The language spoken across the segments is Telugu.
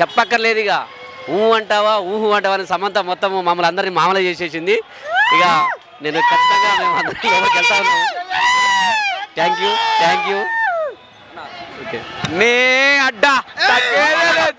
చెప్పక్కర్లేదు ఇక ఊహు అంటావా ఊహు అంటావా అని సమంత మొత్తం మమ్మల్ని అందరినీ మామూలు చేసేసింది ఇక నేను ఖచ్చితంగా మేము అందరం లోపలికి వెళ్తా ఉన్నాము thank you thank you okay నీ అడ్డ తగ్గేదే లేదు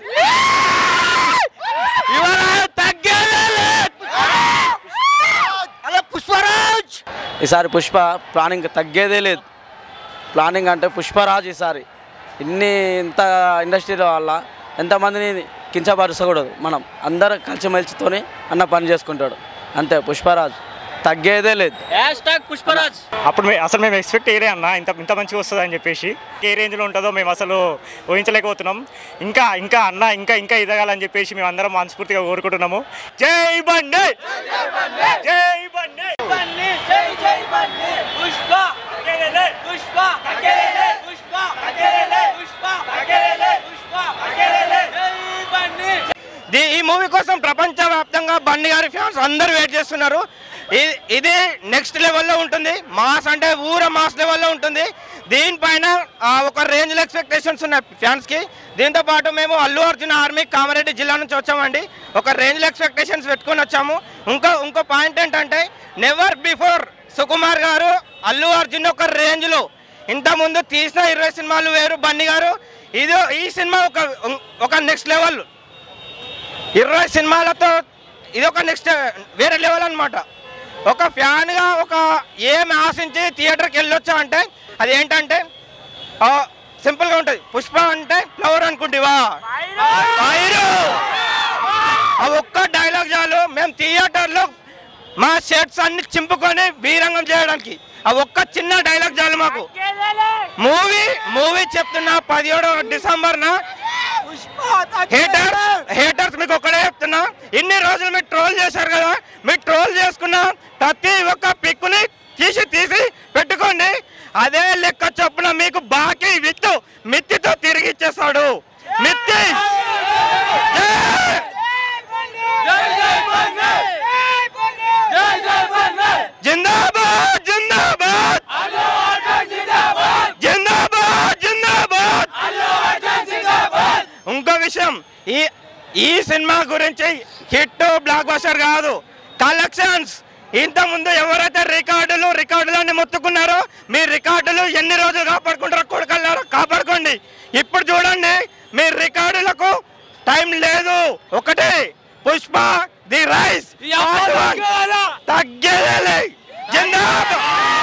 ఇవాళ తగ్గేదే లేదు అలా పుష్పరాజ్ ఈసారి పుష్ప ప్లానింగ్ తగ్గేదే లేదు ప్లానింగ్ అంటే పుష్పరాజ్ ఈసారి ఇన్ని ఇంత ఇండస్ట్రీల వల్ల ఎంతమందిని కించపరచకూడదు మనం అందరం కలిసిమెలిసితోనే అన్న పని చేసుకుంటాడు అంతే పుష్పరాజ్ తగ్గేదే లేదు హ్యాష్ ట్యాగ్ పుష్పరాజ్ అప్పుడు మే- అసలు మేము ఎక్స్పెక్ట్ చేయలే అన్న ఇంత ఇంత మంచిగా వస్తుంది అని చెప్పేసి ఏ రేంజ్లో ఉంటుందో మేము అసలు ఊహించలేకపోతున్నాం ఇంకా ఇంకా అన్న ఇంకా ఇంకా ఎదగాలని చెప్పేసి మేము అందరం మనస్ఫూర్తిగా కోరుకుంటున్నాము జై బండి జై బండి ది- ఈ మూవీ కోసం ప్రపంచవ్యాప్తంగా బండి గారి ఫ్యాన్స్ అందరూ వెయిట్ చేస్తున్నారు ఇది ఇది నెక్స్ట్ లెవెల్లో ఉంటుంది మాస్ అంటే ఊర మాస్ లెవెల్లో ఉంటుంది దీనిపైన ఆ, ఒక రేంజ్ ఎక్స్పెక్టేషన్స్ ఉన్నాయి ఫ్యాన్స్కి దీంతో పాటు మేము అల్లు అర్జున్ ఆర్మీ కామారెడ్డి జిల్లా నుంచి వచ్చామండి ఒక రేంజ్ ఎక్స్పెక్టేషన్స్ పెట్టుకొని వచ్చాము ఇంకో ఇంకో పాయింట్ ఏంటంటే నెవర్ బిఫోర్ సుకుమార్ గారు అల్లు అర్జున్ ఒక రేంజ్లో ఇంతకుముందు తీసిన ఇరవై సినిమాలు వేరు బండి గారు ఇది ఈ సినిమా ఒక ఒక నెక్స్ట్ లెవెల్ ఇరవై సినిమాలతో ఇది ఒక నెక్స్ట్ వేరే లెవెల్ అనమాట ఒక ఫ్యాన్గా ఒక ఏం ఆశించి థియేటర్కి వెళ్ళొచ్చా అంటే అది ఏంటంటే ఆ, సింపుల్గా ఉంటుంది పుష్ప అంటే ఫ్లవర్ అనుకుంటివా ఫైరు! ఆ ఒక్క డైలాగ్ చాలు మేము థియేటర్లో మా షర్ట్స్ అన్ని చింపుకొని వీరంగం చేయడానికి ఆ ఒక్క చిన్న డైలాగ్ చాలు మాకు మూవీ మూవీ చెప్తున్నా పదిహేడవ డిసెంబర్న హేటర్స్ హేటర్స్ మీకు ఒక్కడే చెప్తున్నా ఇన్ని రోజులు మీరు ట్రోల్ చేశారు కదా మీరు ట్రోల్ చేసుకున్న ప్రతి ఒక్క పిక్కుని తీసి తీసి పెట్టుకోండి అదే లెక్క చొప్పున మీకు బాకీ విత్తు మిత్తితో తిరిగి ఇచ్చేస్తాడు మిత్తి జిందాబాద్ జిందాబాద్ జిందాబాద్ జిందాబాద్ ఇంకో విషయం ఈ ఈ సినిమా గురించి హిట్ బ్లాక్ బస్టర్ కాదు కలెక్షన్స్ ఇంత ముందు ఎవరైతే రికార్డులు రికార్డులన్నీ మొత్తుకున్నారో మీ రికార్డులు ఎన్ని రోజులు కాపాడుకుంటారో కొడుకల్లారో కాపాడుకోండి ఇప్పుడు చూడండి మీ రికార్డులకు టైం లేదు ఒకటే పుష్ప ది రైస్ తగ్గేదే జిందాబాద్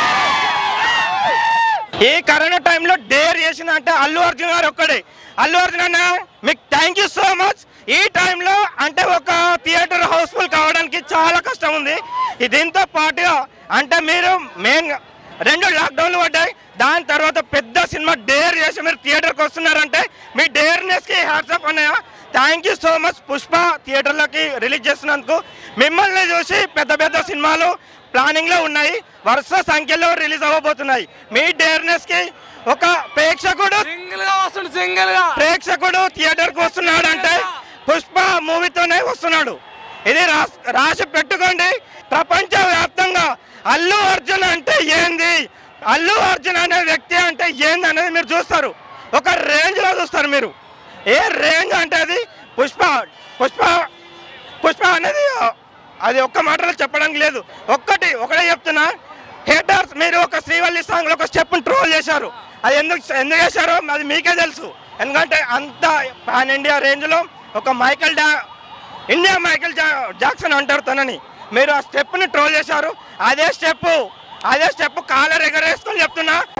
ఈ కరోనా టైంలో డేర్ చేసిన అంటే అల్లు అర్జున్ గారు ఒక్కడే అల్లు అర్జున్ అన్న మీకు థ్యాంక్ యూ సో మచ్ ఈ టైంలో అంటే ఒక థియేటర్ హౌస్ఫుల్ కావడానికి చాలా కష్టం ఉంది ఈ దీంతో పాటుగా అంటే మీరు మెయిన్ రెండు లాక్డౌన్లు పడ్డాయి దాని తర్వాత పెద్ద సినిమా డేర్ చేసి మీరు థియేటర్కి వస్తున్నారంటే మీ డేర్నెస్కి హ్యాట్సప్ అన్నయ్య thank you so much Pushpa థియేటర్లోకి రిలీజ్ చేస్తున్నందుకు మిమ్మల్ని చూసి పెద్ద పెద్ద సినిమాలు ప్లానింగ్ లో ఉన్నాయి వరుస సంఖ్యలో రిలీజ్ అవ్వబోతున్నాయి మీ డేర్నెస్ కి ఒక ప్రేక్షకుడు సింగిల్ గా వస్తుంది సింగిల్ గా ప్రేక్షకుడు థియేటర్ కు వస్తున్నాడు అంటే పుష్ప మూవీతోనే వస్తున్నాడు ఇది రాస్- రాసి పెట్టుకోండి ప్రపంచ వ్యాప్తంగా అల్లు అర్జున్ అంటే ఏంది అల్లు అర్జున్ అనే వ్యక్తి అంటే ఏంది అనేది మీరు చూస్తారు ఒక రేంజ్ లో చూస్తారు మీరు ఏ రేంజ్ అంటే అది పుష్ప పుష్ప పుష్ప అనేది అది ఒక్క మాటలో చెప్పడానికి లేదు ఒక్కటి ఒకటే చెప్తున్నా హేటర్స్ మీరు ఒక శ్రీవల్లి సాంగ్ లో ఒక స్టెప్ ట్రోల్ చేశారు అది ఎందుకు ఎందుకు చేశారో అది మీకే తెలుసు ఎందుకంటే అంత పాన్ ఇండియా రేంజ్ లో ఒక మైకల్ డా ఇండియా మైకల్ జా జాక్సన్ అంటారు తనని మీరు ఆ స్టెప్ ని ట్రోల్ చేశారు అదే స్టెప్ అదే స్టెప్ కాలర్ ఎగరేసుకొని చెప్తున్నా